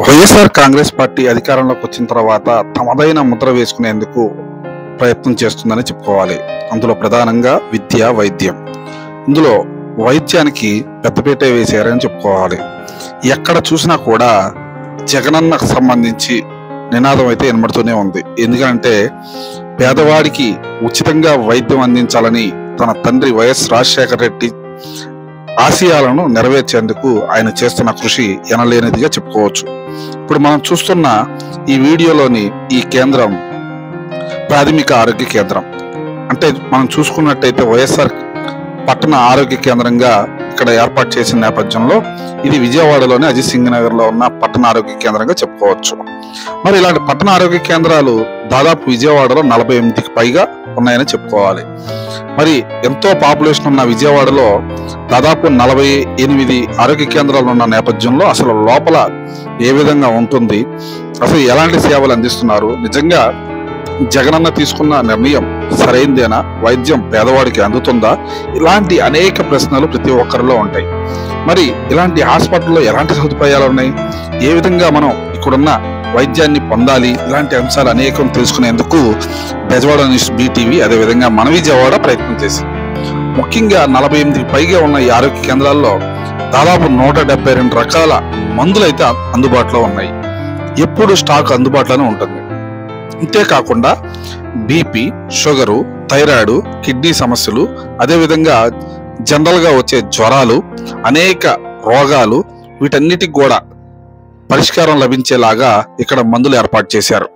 YSR Congress party అధికారంలోకి వచ్చిన తర్వాత తమదైన ముద్ర వేసుకునేందుకు ప్రయత్నం చేస్తుందని చెప్పుకోవాలి అందులో ప్రధానంగా విద్య వైద్యం ఇందులో వైద్యానికి పెద్దపీట వేశారని చెప్పుకోవాలి ఎక్కడ చూసినా కూడా జగనన్నకు సంబంధించి నినాదం అయితే వినబడుతూనే ఉంది ఎందుకంటే పేదవాడికి ఉచితంగా వైద్యం అందించాలని తన తండ్రి వైఎస్ రాజశేఖర రెడ్డి ఆశయాలను నెరవేర్చేందుకు ఆయన చేస్తున్న కృషి ఎనలేనిదిగా చెప్పుకోవచ్చు ఇప్పుడు మనం చూస్తున్న ఈ వీడియోలోని ఈ కేంద్రం ప్రాథమిక ఆరోగ్య కేంద్రం అంటే మనం చూసుకున్నట్టయితే వైఎస్ఆర్ పట్టణ ఆరోగ్య కేంద్రంగా ఇక్కడ ఏర్పాటు చేసిన నేపథ్యంలో ఇది విజయవాడలోని అజిత్ సింగ్ నగర్ లో ఉన్న పట్టణ ఆరోగ్య కేంద్రంగా చెప్పుకోవచ్చు మరి ఇలాంటి పట్టణ ఆరోగ్య కేంద్రాలు దాదాపు విజయవాడలో నలభై ఎనిమిదికి పైగా ఉన్నాయని చెప్పుకోవాలి మరి ఎంతో పాపులేషన్ ఉన్న విజయవాడలో దాదాపు నలభై ఎనిమిది ఆరోగ్య కేంద్రాలు ఉన్న నేపథ్యంలో అసలు లోపల ఏ విధంగా ఉంటుంది అసలు ఎలాంటి సేవలు అందిస్తున్నారు నిజంగా జగనన్న తీసుకున్న నిర్ణయం సరైందేనా వైద్యం పేదవాడికి అందుతుందా ఇలాంటి అనేక ప్రశ్నలు ప్రతి ఒక్కరిలో ఉంటాయి మరి ఇలాంటి హాస్పిటల్లో ఎలాంటి సదుపాయాలు ఉన్నాయి ఏ విధంగా మనం ఇక్కడున్న వైద్యాన్ని పొందాలి ఇలాంటి అంశాలు అనేకం తెలుసుకునేందుకు బెజవాడ న్యూస్ బీటీవీ అదేవిధంగా మన విజయవాడ ప్రయత్నం చేసింది ముఖ్యంగా నలభై ఎనిమిదికి పైగా ఉన్న ఈ ఆరోగ్య కేంద్రాల్లో దాదాపు నూట డెబ్బై రెండు రకాల మందులు అయితే అందుబాటులో ఉన్నాయి ఎప్పుడు స్టాక్ అందుబాటులోనే ఉంటుంది అంతేకాకుండా బీపీ షుగరు థైరాయిడ్ కిడ్నీ సమస్యలు అదేవిధంగా జనరల్గా వచ్చే జ్వరాలు అనేక రోగాలు వీటన్నిటికి కూడా పరిష్కారం లభించేలాగా ఇక్కడ మందులు ఏర్పాటు చేశారు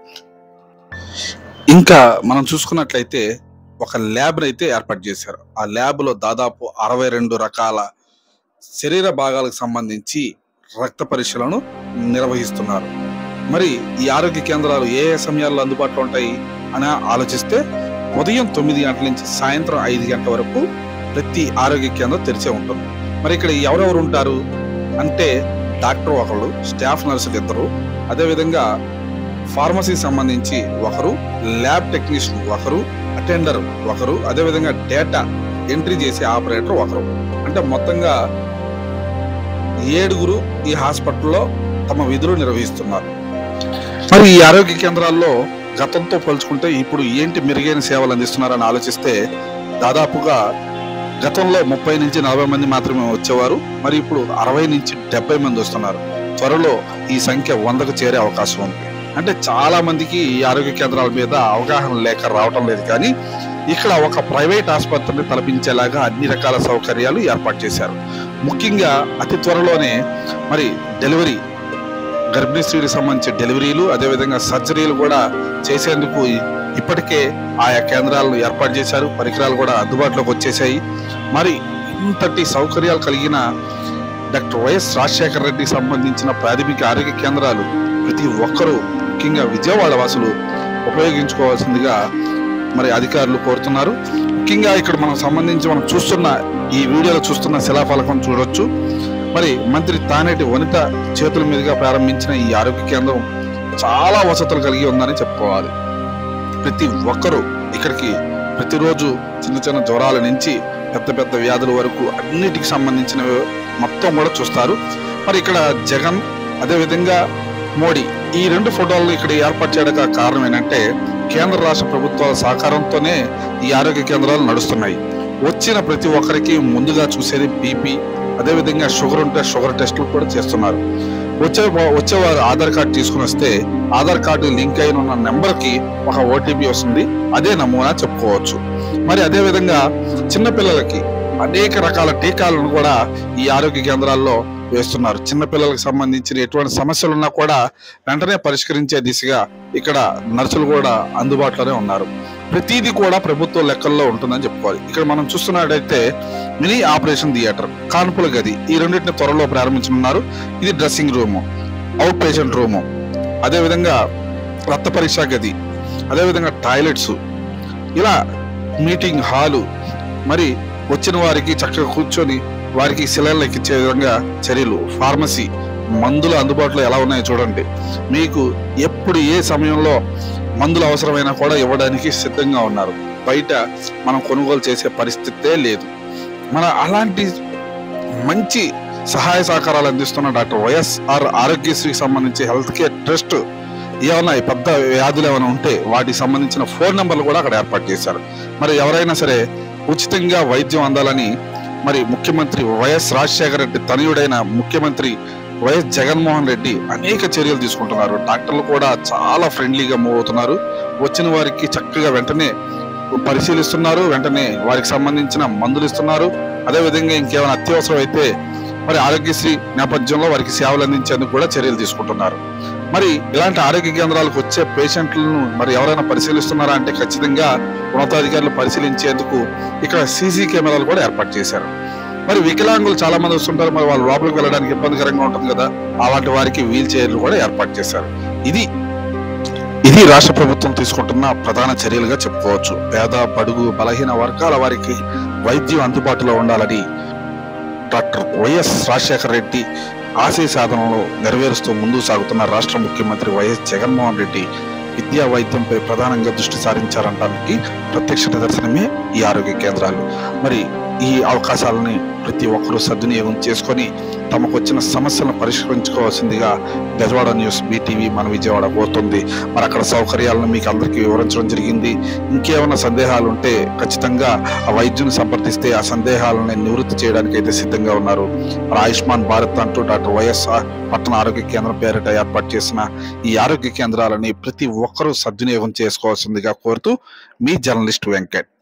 ఇంకా మనం చూసుకున్నట్లయితే ఒక ల్యాబ్ అయితే ఏర్పాటు చేశారు ఆ ల్యాబ్ లో దాదాపు అరవై రెండు రకాల శరీర భాగాలకు సంబంధించి రక్త పరీక్షలను నిర్వహిస్తున్నారు మరి ఈ ఆరోగ్య కేంద్రాలు ఏ ఏ సమయాల్లో అందుబాటులో ఉంటాయి అని ఆలోచిస్తే ఉదయం తొమ్మిది గంటల నుంచి సాయంత్రం ఐదు గంటల వరకు ప్రతి ఆరోగ్య కేంద్రం తెరిచే ఉంటుంది మరి ఇక్కడ ఎవరెవరు ఉంటారు అంటే డాక్టర్ ఒకళ్ళు స్టాఫ్ నర్సులు ఇద్దరు అదేవిధంగా ఫార్మసీ సంబంధించి ఒకరు ల్యాబ్ టెక్నీషియన్ ఒకరు అటెండర్ ఒకరు అదేవిధంగా డేటా ఎంట్రీ చేసే ఆపరేటర్ ఒకరు అంటే మొత్తంగా ఏడుగురు ఈ హాస్పిటల్లో తమ విధులు నిర్వహిస్తున్నారు మరి ఈ ఆరోగ్య కేంద్రాల్లో గతంతో పోల్చుకుంటే ఇప్పుడు ఏంటి మెరుగైన సేవలు అందిస్తున్నారని ఆలోచిస్తే దాదాపుగా గతంలో ముప్పై నుంచి నలభై మంది మాత్రమే వచ్చేవారు మరి ఇప్పుడు అరవై నుంచి డెబ్బై మంది వస్తున్నారు త్వరలో ఈ సంఖ్య వందకు చేరే అవకాశం ఉంది అంటే చాలా మందికి ఈ ఆరోగ్య కేంద్రాల మీద అవగాహన లేక రావటం లేదు కానీ ఇక్కడ ఒక ప్రైవేట్ ఆసుపత్రిని తలపించేలాగా అన్ని రకాల సౌకర్యాలు ఏర్పాటు చేశారు ముఖ్యంగా అతి త్వరలోనే మరి డెలివరీ గర్భిణీ స్త్రీలకు సంబంధించిన డెలివరీలు అదేవిధంగా సర్జరీలు కూడా చేసేందుకు ఇప్పటికే ఆయా కేంద్రాలను ఏర్పాటు చేశారు పరికరాలు కూడా అందుబాటులోకి వచ్చేసాయి మరి ఇంతటి సౌకర్యాలు కలిగిన డాక్టర్ వైఎస్ రాజశేఖర రెడ్డికి సంబంధించిన ప్రాథమిక ఆరోగ్య కేంద్రాలు ప్రతి ఒక్కరూ ముఖ్యంగా విజయవాడ వాసులు ఉపయోగించుకోవాల్సిందిగా మరి అధికారులు కోరుతున్నారు ముఖ్యంగా ఇక్కడ మనం సంబంధించి మనం చూస్తున్న ఈ వీడియోలో చూస్తున్న శిలాఫలకం చూడొచ్చు మరి మంత్రి తానేటి వనిత చేతుల మీదుగా ప్రారంభించిన ఈ ఆరోగ్య కేంద్రం చాలా వసతులు కలిగి ఉందని చెప్పుకోవాలి ప్రతి ఒక్కరూ ఇక్కడికి ప్రతిరోజు చిన్న చిన్న జ్వరాల నుంచి పెద్ద పెద్ద వ్యాధుల వరకు అన్నిటికి సంబంధించిన మొత్తం కూడా చూస్తారు మరి ఇక్కడ జగన్ అదేవిధంగా మోడీ ఈ రెండు ఫోటోలను ఇక్కడ ఏర్పాటు చేయడానికి కారణం ఏంటంటే కేంద్ర రాష్ట్ర ప్రభుత్వాల సహకారంతోనే ఈ ఆరోగ్య కేంద్రాలు నడుస్తున్నాయి వచ్చిన ప్రతి ఒక్కరికి ముందుగా చూసేది బీపీ అదేవిధంగా షుగర్ ఉంటే షుగర్ టెస్టులు కూడా చేస్తున్నారు వచ్చే వచ్చేవారు ఆధార్ కార్డు తీసుకుని వస్తే ఆధార్ కార్డు లింక్ అయిన ఉన్న నెంబర్ కి ఒక ఓటీపీ వస్తుంది అదే నమూనా చెప్పుకోవచ్చు మరి అదే విధంగా చిన్నపిల్లలకి అనేక రకాల టీకాలను కూడా ఈ ఆరోగ్య కేంద్రాల్లో వేస్తున్నారు చిన్నపిల్లలకు సంబంధించిన ఎటువంటి సమస్యలు ఉన్నా కూడా వెంటనే పరిష్కరించే దిశగా ఇక్కడ నర్సులు కూడా అందుబాటులోనే ఉన్నారు ప్రతిదీ కూడా ప్రభుత్వ లెక్కల్లో ఉంటుందని చెప్పుకోవాలి ఇక్కడ మనం చూస్తున్నట్టయితే మినీ ఆపరేషన్ థియేటర్ కాన్పుల గది ఈ రెండింటిని త్వరలో ప్రారంభించనున్నారు ఇది dressing room out patient room అదేవిధంగా రక్త పరీక్ష గది అదేవిధంగా టాయిలెట్స్ ఇలా మీటింగ్ హాలు మరి వచ్చిన వారికి చక్కగా కూర్చొని వారికి శిలలు ఎక్కించే విధంగా చర్యలు ఫార్మసీ మందులు అందుబాటులో ఎలా ఉన్నాయో చూడండి మీకు ఎప్పుడు ఏ సమయంలో మందులు అవసరమైనా కూడా ఇవ్వడానికి సిద్ధంగా ఉన్నారు బయట మనం కొనుగోలు చేసే పరిస్థితే లేదు మన అలాంటి మంచి సహాయ సహకారాలు అందిస్తున్న డాక్టర్ వైఎస్ఆర్ ఆరోగ్యశ్రీకి సంబంధించి హెల్త్ కేర్ ట్రస్ట్ ఏమైనా ఈ పెద్ద వ్యాధులు ఏమైనా ఉంటే వాటికి సంబంధించిన ఫోన్ నెంబర్లు కూడా అక్కడ ఏర్పాటు చేశారు మరి ఎవరైనా సరే ఉచితంగా వైద్యం అందాలని మరి ముఖ్యమంత్రి వైఎస్ రాజశేఖర రెడ్డి తనయుడైన ముఖ్యమంత్రి వైఎస్ జగన్మోహన్ రెడ్డి అనేక చర్యలు తీసుకుంటున్నారు డాక్టర్లు కూడా చాలా ఫ్రెండ్లీగా మూవ్ అవుతున్నారు వచ్చిన వారికి చక్కగా వెంటనే పరిశీలిస్తున్నారు వెంటనే వారికి సంబంధించిన మందులు ఇస్తున్నారు అదేవిధంగా ఇంకేమైనా అత్యవసరం అయితే మరి ఆరోగ్యశ్రీ నేపథ్యంలో వారికి సేవలు అందించేందుకు కూడా చర్యలు తీసుకుంటున్నారు మరి ఇలాంటి ఆరోగ్య కేంద్రాలకు వచ్చే పేషెంట్లను మరి ఎవరైనా పరిశీలిస్తున్నారా అంటే ఖచ్చితంగా ఉన్నతాధికారులు పరిశీలించేందుకు ఇక్కడ సీసీ కెమెరాలు కూడా ఏర్పాటు చేశారు మరి వికలాంగులు చాలా మంది వస్తుంటారు మరి వాళ్ళు లోపలికి వెళ్ళడానికి ఇబ్బందికరంగా ఉంటుంది కదా అలాంటి వారికి వీల్ చైర్లు కూడా ఏర్పాటు చేశారు ఇది ఇది రాష్ట్ర ప్రభుత్వం తీసుకుంటున్న ప్రధాన చర్యలుగా చెప్పుకోవచ్చు పేద బడుగు బలహీన వర్గాల వారికి వైద్యం అందుబాటులో ఉండాలని డాక్టర్ వైఎస్ రాజశేఖర రెడ్డి ఆశయ సాధనలో నెరవేరుస్తూ ముందుకు సాగుతున్న రాష్ట్ర ముఖ్యమంత్రి వైఎస్ జగన్మోహన్ రెడ్డి విద్యా వైద్యంపై ప్రధానంగా దృష్టి సారించారనడానికి ప్రత్యక్ష నిదర్శనమే ఈ ఆరోగ్య కేంద్రాలు మరి ఈ అవకాశాలని ప్రతి ఒక్కరూ సద్వినియోగం చేసుకొని తమకు వచ్చిన సమస్యలను పరిష్కరించుకోవాల్సిందిగా బెజవాడ న్యూస్ బీటీవీ మన విజయవాడ పోతుంది మరి అక్కడ సౌకర్యాలను మీకు అందరికీ వివరించడం జరిగింది ఇంకేమైనా సందేహాలు ఉంటే ఖచ్చితంగా ఆ వైద్యుని సంప్రదిస్తే ఆ సందేహాలను నివృత్తి చేయడానికి అయితే సిద్ధంగా ఉన్నారు మరి ఆయుష్మాన్ భారత్ అంటూ డాక్టర్ వైఎస్ఆర్ పట్టణ ఆరోగ్య కేంద్రం పేరిట ఏర్పాటు చేసిన ఈ ఆరోగ్య కేంద్రాలని ప్రతి ఒక్కరూ సద్వినియోగం చేసుకోవాల్సిందిగా కోరుతూ మీ జర్నలిస్ట్ వెంకట్